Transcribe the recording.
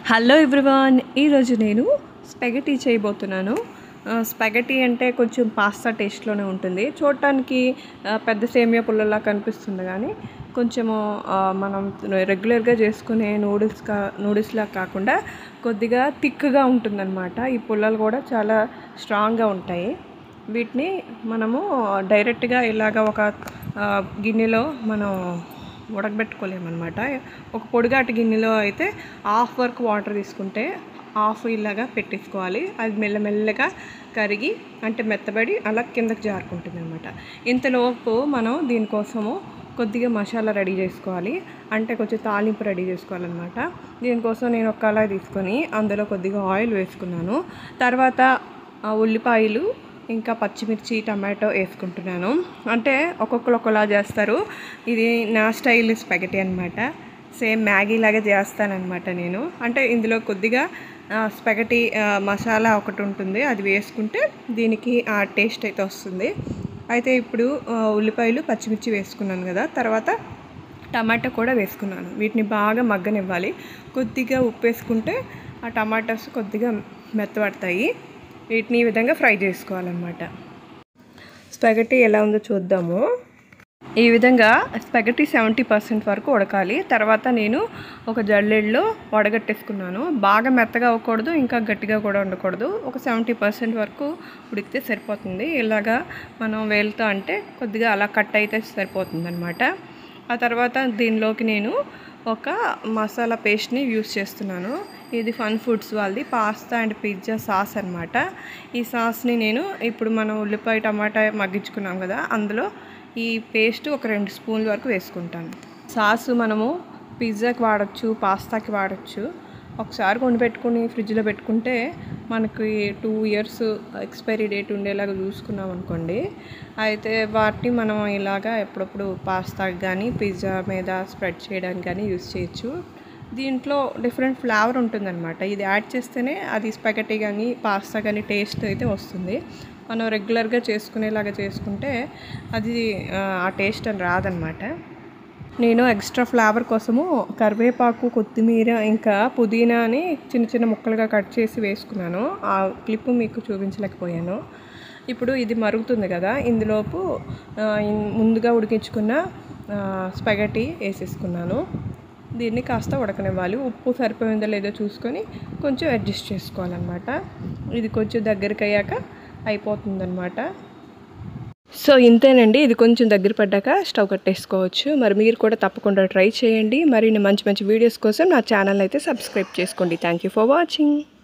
hello everyone ఈరోజు నేను spaghetti చేయబోతున్నాను ఆ, స్పెగటీ అంటే కొంచెం పాస్తా టేస్ట్లోనే ఉంటుంది చూడటానికి ఆ, పెద్ద సేమియా పుల్లలా కనిపిస్తుంది కానీ కొంచెము ఆ, మనం రెగ్యులర్గా చేసుకునే నూడిల్స్ కా నూడిల్స్లా కాకుండా కొద్దిగా థిక్గా ఉంటుందన్నమాట ఈ పుల్లలు కూడా చాలా స్ట్రాంగ్గా ఉంటాయి వీటిని మనము డైరెక్ట్గా ఇలాగ ఒక ఆ, గిన్నెలో మనం ఉడకబెట్టుకోలేమన్నమాట ఒక పొడిగాటి గిన్నెలో అయితే హాఫ్ వరకు వాటర్ తీసుకుంటే హాఫ్ ఇలాగా పెట్టేసుకోవాలి అది మెల్లమెల్లగా కరిగి అంటే మెత్తబడి అలా కిందకి జారుకుంటుంది అనమాట ఇంతలోపు మనం దీనికోసము కొద్దిగా మసాలా రెడీ చేసుకోవాలి అంటే కొంచెం తాలింపు రెడీ చేసుకోవాలన్నమాట దీనికోసం నేను ఒక కళాయి తీసుకొని అందులో కొద్దిగా ఆయిల్ వేసుకున్నాను తర్వాత ఆ, ఉల్లిపాయలు ఇంకా పచ్చిమిర్చి టమాటో వేసుకుంటున్నాను అంటే ఒక్కొక్కరు ఒకలా చేస్తారు ఇది నా స్టైల్ స్పెగటీ అనమాట సేమ్ మ్యాగీ లాగా చేస్తానన్నమాట నేను అంటే ఇందులో కొద్దిగా ఆ, స్పెగటీ ఆ, మసాలా ఒకటి ఉంటుంది అది వేసుకుంటే దీనికి ఆ టేస్ట్ అయితే వస్తుంది అయితే ఇప్పుడు ఆ, ఉల్లిపాయలు పచ్చిమిర్చి వేసుకున్నాను కదా తర్వాత టమాటా కూడా వేసుకున్నాను వీటిని బాగా మగ్గనివ్వాలి కొద్దిగా ఉప్పు వేసుకుంటే ఆ టమాటాస్ కొద్దిగా మెత్తబడతాయి వీటిని ఈ విధంగా ఫ్రై చేసుకోవాలన్నమాట స్పెగటీ ఎలా ఉందో చూద్దాము ఈ విధంగా స్పెగటీ సెవెంటీ పర్సెంట్ వరకు ఉడకాలి తర్వాత నేను ఒక జల్లెడలో వడగట్టేసుకున్నాను బాగా మెత్తగా అవ్వకూడదు ఇంకా గట్టిగా కూడా ఉండకూడదు ఒక సెవెంటీ పర్సెంట్ వరకు ఉడికితే సరిపోతుంది ఇలాగా మనం వేలుతో అంటే కొద్దిగా అలా కట్ అయితే సరిపోతుంది అనమాట ఆ తర్వాత దీనిలోకి నేను ఒక మసాలా పేస్ట్ని యూస్ చేస్తున్నాను ఇది ఫన్ ఫుడ్స్ వాళ్ళది పాస్తా అండ్ పిజ్జా సాస్ అనమాట ఈ సాస్ని నేను ఇప్పుడు మనం ఉల్లిపాయ టమాటా మగ్గించుకున్నాం కదా అందులో ఈ పేస్ట్ ఒక రెండు స్పూన్ల వరకు వేసుకుంటాను సాస్ మనము పిజ్జాకి వాడచ్చు పాస్తాకి వాడచ్చు ఒకసారి కొని పెట్టుకుని ఫ్రిడ్జ్లో పెట్టుకుంటే మనకి టూ ఇయర్స్ ఎక్స్పైరీ డేట్ ఉండేలాగా చూసుకున్నాం అనుకోండి అయితే వాటిని మనం ఇలాగా ఎప్పుడప్పుడు పాస్తాకి కానీ పిజ్జా మీద స్ప్రెడ్ చేయడానికి కానీ యూస్ చేయొచ్చు దీంట్లో డిఫరెంట్ ఫ్లేవర్ ఉంటుందన్నమాట ఇది యాడ్ చేస్తేనే అది స్పగటీ కానీ పాస్తా కానీ టేస్ట్ అయితే వస్తుంది మనం రెగ్యులర్గా చేసుకునేలాగా చేసుకుంటే అది ఆ, ఆ టేస్ట్ అని రాదనమాట నేను ఎక్స్ట్రా ఫ్లేవర్ కోసము కరివేపాకు కొత్తిమీర ఇంకా పుదీనాని చిన్న చిన్న ముక్కలుగా కట్ చేసి వేసుకున్నాను ఆ క్లిప్ మీకు చూపించలేకపోయాను ఇప్పుడు ఇది మరుగుతుంది కదా ఇందులోపు ఆ, ఇన్- ముందుగా ఉడికించుకున్న స్పగటీ వేసేసుకున్నాను దీన్ని కాస్త ఉడకనివ్వాలి ఉప్పు సరిపోయిందో లేదో చూసుకొని కొంచెం అడ్జస్ట్ చేసుకోవాలన్నమాట ఇది కొంచెం దగ్గరికి అయ్యాక అయిపోతుందన్నమాట సో ఇంతేనండి ఇది కొంచెం దగ్గర పడ్డాక స్టవ్ కట్టేసుకోవచ్చు మరి మీరు కూడా తప్పకుండా ట్రై చేయండి మరిన్ని మంచి మంచి వీడియోస్ కోసం నా ఛానల్ అయితే సబ్స్క్రైబ్ చేసుకోండి థ్యాంక్ యూ ఫర్ వాచింగ్